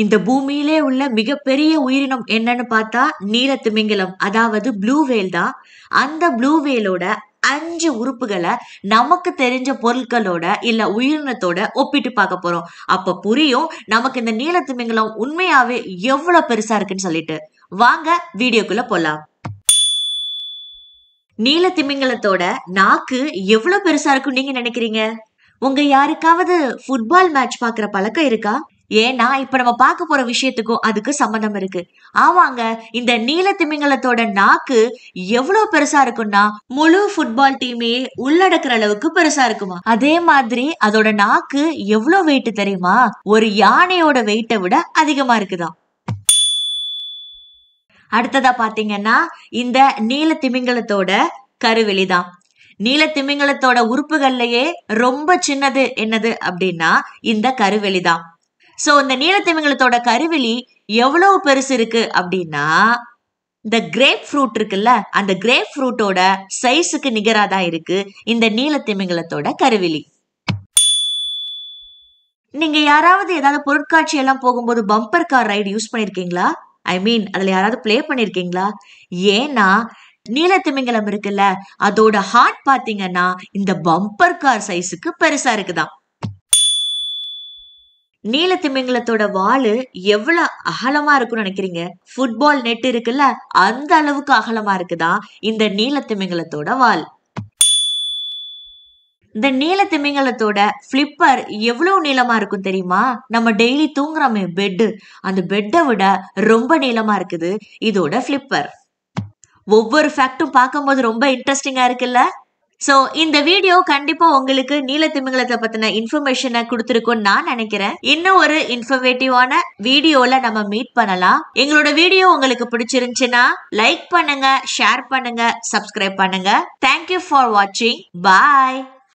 இந்த பூமியிலே உள்ள மிகப்பெரிய உயிரினம் என்னன்னு பார்த்தா நீல திமிங்கலம் அதாவது ப்ளூ வேல் தான் அந்த ப்ளூ வேலோட அஞ்சு உறுப்புகளை நமக்கு தெரிஞ்ச பொருட்களோட இல்ல உயிரினத்தோட ஒப்பிட்டு பார்க்க போறோம் அப்ப புரியும் நமக்கு இந்த நீல திமிங்கலம் உண்மையாவே எவ்வளவு பெருசா இருக்குன்னு சொல்லிட்டு வாங்க வீடியோக்குள்ள போலாம் நீல திமிங்கலத்தோட நாக்கு எவ்வளவு பெருசா இருக்கும் நீங்க நினைக்கிறீங்க உங்க யாருக்காவது ஃபுட்பால் மேட்ச் பாக்குற பழக்கம் இருக்கா ஏன்னா இப்ப நம்ம பார்க்க போற விஷயத்துக்கும் அதுக்கு சம்மந்தம் இருக்கு ஆமாங்க இந்த நீல திமிங்கலத்தோட நாக்கு எவ்வளவு பெருசா இருக்கும்னா முழு ஃபுட்பால் டீமே உள்ளடக்குற அளவுக்கு பெருசா இருக்குமா அதே மாதிரி அதோட நாக்கு எவ்வளவு வெயிட் தெரியுமா ஒரு யானையோட வெயிட்டை விட அதிகமா இருக்குதாம் அடுத்ததா பாத்தீங்கன்னா இந்த நீல திமிங்கலத்தோட கருவெளி தான் நீல திமிங்கலத்தோட உறுப்புகள்லயே ரொம்ப சின்னது என்னது அப்படின்னா இந்த கருவெளி தான் சோ இந்த நீல திமிங்கலத்தோட கருவெளி எவ்வளவு பெருசு இருக்கு அப்படின்னா இந்த கிரேப் ஃப்ரூட் இருக்குல்ல அந்த கிரேப் ஃப்ரூட்டோட சைஸுக்கு நிகரா தான் இருக்கு இந்த நீல திமிங்கலத்தோட கருவெளி நீங்க யாராவது ஏதாவது பொருட்காட்சி எல்லாம் போகும்போது பம்பர் கார் ரைடு யூஸ் பண்ணிருக்கீங்களா ஐ மீன் அதுல யாராவது ப்ளே பண்ணிருக்கீங்களா ஏன்னா நீலத்திமிங்கலம் இருக்குல்ல அதோட ஹார்ட் பாத்தீங்கன்னா இந்த பம்பர் கார் சைஸுக்கு பெருசா இருக்குதாம் நீலத்திமிங்கலத்தோட வாலு எவ்வளவு அகலமா இருக்கும்னு நினைக்கிறீங்க ஃபுட்பால் நெட் இருக்குல்ல அந்த அளவுக்கு அகலமா இருக்குதான் இந்த நீலத்திமிங்கலத்தோட வால் இந்த நீல திமிங்கலத்தோட ஃபிளிப்பர் எவ்வளவு நீளமா இருக்கும் தெரியுமா நம்ம டெய்லி தூங்குறோமே பெட்டு அந்த பெட்டை விட ரொம்ப நீளமா இருக்குது இதோட ஃபிளிப்பர் ஒவ்வொரு ஃபேக்டும் பார்க்கும்போது ரொம்ப இன்ட்ரெஸ்டிங்கா இருக்குல்ல சோ இந்த வீடியோ கண்டிப்பா உங்களுக்கு நீல திமிங்கலத்தை பத்தின இன்ஃபர்மேஷனை கொடுத்துருக்கும்னு நான் நினைக்கிறேன் இன்னும் ஒரு இன்ஃபர்மேட்டிவான வீடியோல நம்ம மீட் பண்ணலாம் எங்களோட வீடியோ உங்களுக்கு பிடிச்சிருந்துச்சுன்னா லைக் பண்ணுங்க ஷேர் பண்ணுங்க சப்ஸ்கிரைப் பண்ணுங்க தேங்க்யூ ஃபார் வாட்சிங் பாய்